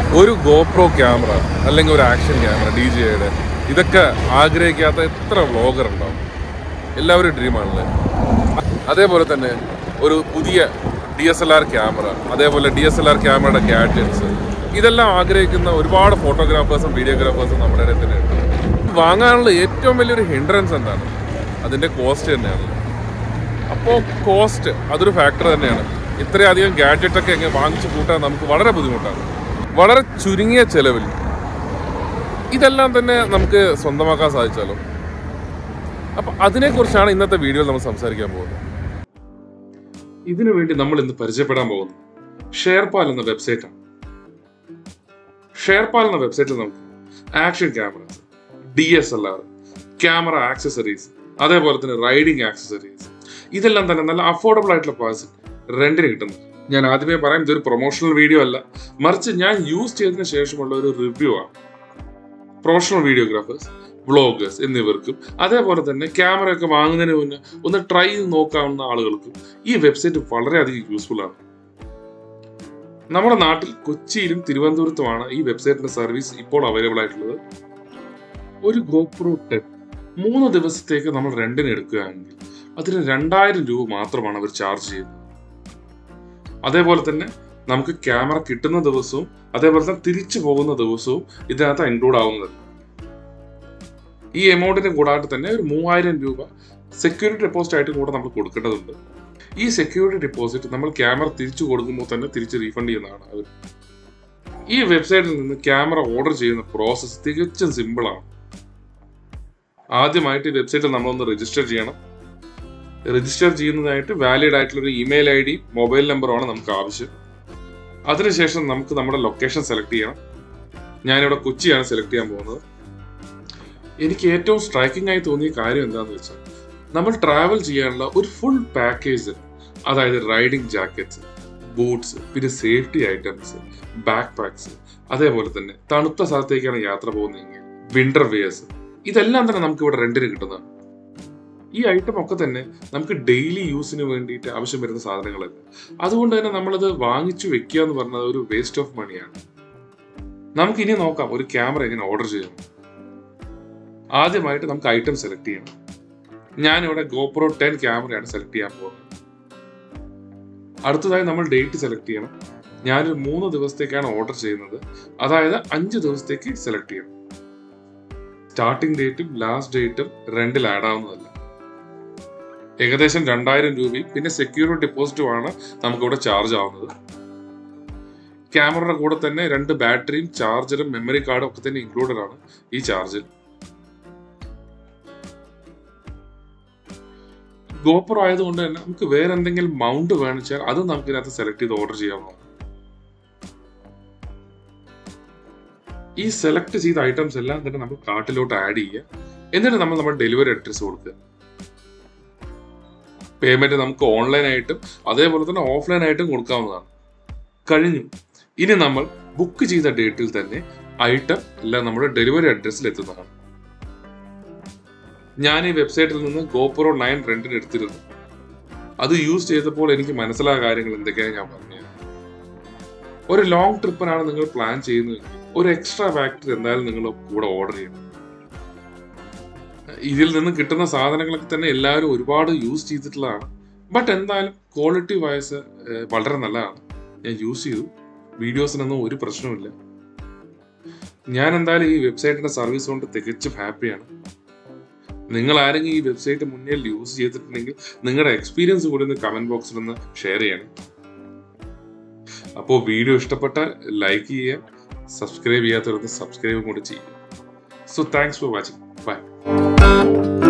ഒരു GoPro camera അല്ലെങ്കിൽ ഒരു ആക്ഷൻ ക്യാമറ ഡി ജെയുടെ ഇതൊക്കെ ആഗ്രഹിക്കാത്ത എത്ര വ്ളോഗർ ഉണ്ടാവും എല്ലാവരും ഡ്രീമാണല്ലേ അതേപോലെ തന്നെ ഒരു പുതിയ D S L R camera അതേപോലെ ഡി എസ് എൽ ആർ ക്യാമറയുടെ ഗാഡ്ജറ്റ്സ് ഇതെല്ലാം ആഗ്രഹിക്കുന്ന ഒരുപാട് ഫോട്ടോഗ്രാഫേഴ്സും വീഡിയോഗ്രാഫേഴ്സും നമ്മുടെ ഇടയിൽ തന്നെ ഉണ്ട് വാങ്ങാനുള്ള ഏറ്റവും വലിയൊരു ഹിൻഡ്രൻസ് എന്താണ് അതിൻ്റെ കോസ്റ്റ് തന്നെയാണ് അപ്പോൾ കോസ്റ്റ് അതൊരു ഫാക്ടർ തന്നെയാണ് ഇത്രയധികം ഗാഡ്ജറ്റ് ഒക്കെ എങ്ങനെ വാങ്ങിച്ചു കൂട്ടാൻ നമുക്ക് വളരെ ബുദ്ധിമുട്ടാണ് വളരെ ചുരുങ്ങിയ ചെലവിൽ ഇതെല്ലാം തന്നെ നമുക്ക് സ്വന്തമാക്കാൻ സാധിച്ചാലോ അപ്പൊ അതിനെക്കുറിച്ചാണ് ഇന്നത്തെ വീഡിയോയിൽ നമ്മൾ സംസാരിക്കാൻ പോകുന്നത് ഇതിനു വേണ്ടി നമ്മൾ ഇന്ന് പരിചയപ്പെടാൻ പോകുന്നത് ഷെയർപാൽ എന്ന വെബ്സൈറ്റാണ് ഷെയർപാൽ എന്ന വെബ്സൈറ്റിൽ നമുക്ക് action cameras D S L R camera accessories അതേപോലെ തന്നെ റൈഡിംഗ് ആക്സസറീസ് ഇതെല്ലാം തന്നെ നല്ല അഫോർഡബിൾ ആയിട്ടുള്ള പേഴ്സൺ റെന്റിന് കിട്ടുന്നു ഞാൻ ആദ്യമേ പറയാം ഇതൊരു പ്രൊമോഷണൽ വീഡിയോ അല്ല മറിച്ച് ഞാൻ യൂസ് ചെയ്തതിന് ശേഷമുള്ള ഒരു റിവ്യൂ ആണ് പ്രൊഫഷണൽ വീഡിയോഗ്രാഫേഴ്സ് വ്ളോഗേഴ്സ് എന്നിവർക്കും അതേപോലെ തന്നെ ക്യാമറ ഒക്കെ വാങ്ങുന്നതിന് മുന്നേ ഒന്ന് ട്രൈ ചെയ്ത് നോക്കാവുന്ന ആളുകൾക്കും ഈ വെബ്സൈറ്റ് വളരെയധികം യൂസ്ഫുൾ ആണ് നമ്മുടെ നാട്ടിൽ കൊച്ചിയിലും തിരുവനന്തപുരത്തുമാണ് ഈ വെബ്സൈറ്റിന്റെ സർവീസ് ഇപ്പോൾ അവൈലബിൾ ആയിട്ടുള്ളത് ഒരു ഗോപ്രോ ടെൻ മൂന്ന് ദിവസത്തേക്ക് നമ്മൾ റെന്റിന് എടുക്കുകയാണെങ്കിൽ അതിന് രണ്ടായിരം രൂപ മാത്രമാണ് അവർ ചാർജ് ചെയ്യുന്നത് അതേപോലെ തന്നെ നമുക്ക് ക്യാമറ കിട്ടുന്ന ദിവസവും അതേപോലെ തന്നെ തിരിച്ചു പോകുന്ന ദിവസവും ഇതിനകത്ത് ഇൻക്ലൂഡ് ആവുന്നത് ഈ എമൗണ്ടിന് കൂടാതെ തന്നെ ഒരു മൂവായിരം രൂപ സെക്യൂരിറ്റി ഡെപ്പോസിറ്റ് ആയിട്ട് കൂടെ നമ്മൾ കൊടുക്കേണ്ടതുണ്ട് ഈ സെക്യൂരിറ്റി ഡെപ്പോസിറ്റ് നമ്മൾ ക്യാമറ തിരിച്ചു കൊടുക്കുമ്പോൾ തന്നെ തിരിച്ച് റീഫണ്ട് ചെയ്യുന്നതാണ് അവർ ഈ വെബ്സൈറ്റിൽ നിന്ന് ക്യാമറ ഓർഡർ ചെയ്യുന്ന പ്രോസസ്സ് തികച്ചും സിമ്പിളാണ് ആദ്യമായിട്ട് ഈ വെബ്സൈറ്റിൽ നമ്മളൊന്ന് രജിസ്റ്റർ ചെയ്യണം രജിസ്റ്റർ ചെയ്യുന്നതായിട്ട് വാലിഡ് ആയിട്ടുള്ള ഒരു ഇമെയിൽ ഐ ഡി മൊബൈൽ നമ്പറുമാണ് നമുക്ക് ആവശ്യം അതിനുശേഷം നമുക്ക് നമ്മുടെ ലൊക്കേഷൻ സെലക്ട് ചെയ്യണം ഞാനിവിടെ കൊച്ചിയാണ് സെലക്ട് ചെയ്യാൻ പോകുന്നത് എനിക്ക് ഏറ്റവും സ്ട്രൈക്കിംഗ് ആയി തോന്നിയ കാര്യം എന്താണെന്ന് വെച്ചാൽ നമ്മൾ ട്രാവൽ ചെയ്യാനുള്ള ഒരു ഫുൾ പാക്കേജ് അതായത് റൈഡിംഗ് ജാക്കറ്റ്സ് ബൂട്ട്സ് പിന്നെ സേഫ്റ്റി ഐറ്റംസ് ബാക്ക് പാക്സ് അതേപോലെ തന്നെ തണുത്ത സ്ഥലത്തേക്കാണ് യാത്ര പോകുന്നതെങ്കിൽ വിന്റർ വെയേഴ്സ് ഇതെല്ലാം തന്നെ നമുക്ക് ഇവിടെ റെന്റിന് കിട്ടുന്നതാണ് ഈ ഐറ്റം ഒക്കെ തന്നെ നമുക്ക് ഡെയിലി യൂസിന് വേണ്ടിയിട്ട് ആവശ്യം വരുന്ന സാധനങ്ങളല്ല അതുകൊണ്ട് തന്നെ നമ്മളത് വാങ്ങിച്ചു വെക്കുക എന്ന് പറഞ്ഞത് ഒരു വേസ്റ്റ് ഓഫ് മണിയാണ് നമുക്ക് ഇനി നോക്കാം ഒരു ക്യാമറ എങ്ങനെ ഓർഡർ ചെയ്യാം ആദ്യമായിട്ട് നമുക്ക് ഐറ്റം സെലക്ട് ചെയ്യണം ഞാനിവിടെ ഗോപ്രോ ടെൻ ക്യാമറയാണ് സെലക്ട് ചെയ്യാൻ പോകുന്നത് അടുത്തതായി നമ്മൾ ഡേറ്റ് സെലക്ട് ചെയ്യണം ഞാനൊരു മൂന്ന് ദിവസത്തേക്കാണ് ഓർഡർ ചെയ്യുന്നത് അതായത് അഞ്ച് ദിവസത്തേക്ക് സെലക്ട് ചെയ്യണം സ്റ്റാർട്ടിംഗ് ഡേറ്റും ലാസ്റ്റ് ഡേറ്റും രണ്ടിൽ ആഡ് ആവുന്നതല്ല ഏകദേശം രണ്ടായിരം രൂപയും പിന്നെ സെക്യൂരിറ്റി ഡെപ്പോസിറ്റുമാണ് നമുക്കിവിടെ ചാർജ് ആവുന്നത് ക്യാമറയുടെ കൂടെ തന്നെ രണ്ട് ബാറ്ററിയും ചാർജറും മെമ്മറി കാർഡും ഒക്കെ തന്നെ ഇൻക്ലൂഡഡ് ആണ് ഈ ചാർജിൽ ഗോപ്രോ ആയതുകൊണ്ട് തന്നെ നമുക്ക് വേറെ എന്തെങ്കിലും മൗണ്ട് വേണിച്ചാൽ അത് നമുക്ക് ഇതിനകത്ത് സെലക്ട് ചെയ്ത് ഓർഡർ ചെയ്യാവുന്നതാണ് ഈ സെലക്ട് ചെയ്ത ഐറ്റംസ് എല്ലാം തന്നെ നമ്മൾ കാർട്ടിലോട്ട് ആഡ് ചെയ്യുക എന്നിട്ട് നമ്മൾ നമ്മുടെ ഡെലിവറി അഡ്രസ് കൊടുക്കുക പേയ്മെന്റ് നമുക്ക് ഓൺലൈൻ ആയിട്ടും അതേപോലെ തന്നെ ഓഫ്ലൈൻ ആയിട്ടും കൊടുക്കാവുന്നതാണ് കഴിഞ്ഞു ഇനി നമ്മൾ ബുക്ക് ചെയ്ത ഡേറ്റിൽ തന്നെ ഐറ്റം എല്ലാം നമ്മുടെ ഡെലിവറി അഡ്രസ്സിൽ എത്തുന്നതാണ് ഞാൻ ഈ വെബ്സൈറ്റിൽ നിന്ന് ഗോപ്രോ നയൻ റെന്റിന് എടുത്തിരുന്നു അത് യൂസ് ചെയ്തപ്പോൾ എനിക്ക് മനസ്സിലായ കാര്യങ്ങൾ എന്തൊക്കെയാണ് ഞാൻ പറഞ്ഞത് ഒരു ലോങ് ട്രിപ്പിനാണ് നിങ്ങൾ പ്ലാൻ ചെയ്യുന്നതെങ്കിൽ ഒരു എക്സ്ട്രാ ഫാക്ടറി എന്തായാലും നിങ്ങൾ കൂടെ ഓർഡർ ചെയ്യണം ഇതിൽ നിന്ന് കിട്ടുന്ന സാധനങ്ങളൊക്കെ തന്നെ എല്ലാവരും ഒരുപാട് യൂസ് ചെയ്തിട്ടുള്ളതാണ് ബട്ട് എന്തായാലും ക്വാളിറ്റി വൈസ് വളരെ നല്ലതാണ് ഞാൻ യൂസ് ചെയ്തു വീഡിയോസിനൊന്നും ഒരു പ്രശ്നമില്ല ഞാൻ എന്തായാലും ഈ വെബ്സൈറ്റിന്റെ സർവീസ് കൊണ്ട് തികച്ചും ഹാപ്പിയാണ് നിങ്ങൾ ആരെങ്കിലും ഈ വെബ്സൈറ്റ് മുന്നിൽ യൂസ് ചെയ്തിട്ടുണ്ടെങ്കിൽ നിങ്ങളുടെ എക്സ്പീരിയൻസ് കൂടി ഒന്ന് കമന്റ് ബോക്സിൽ ഒന്ന് ഷെയർ ചെയ്യണം അപ്പോൾ വീഡിയോ ഇഷ്ടപ്പെട്ടാൽ ലൈക്ക് ചെയ്യുക സബ്സ്ക്രൈബ് ചെയ്യാത്തവർക്ക് സബ്സ്ക്രൈബും കൂടി ചെയ്യുക so thanks for watching by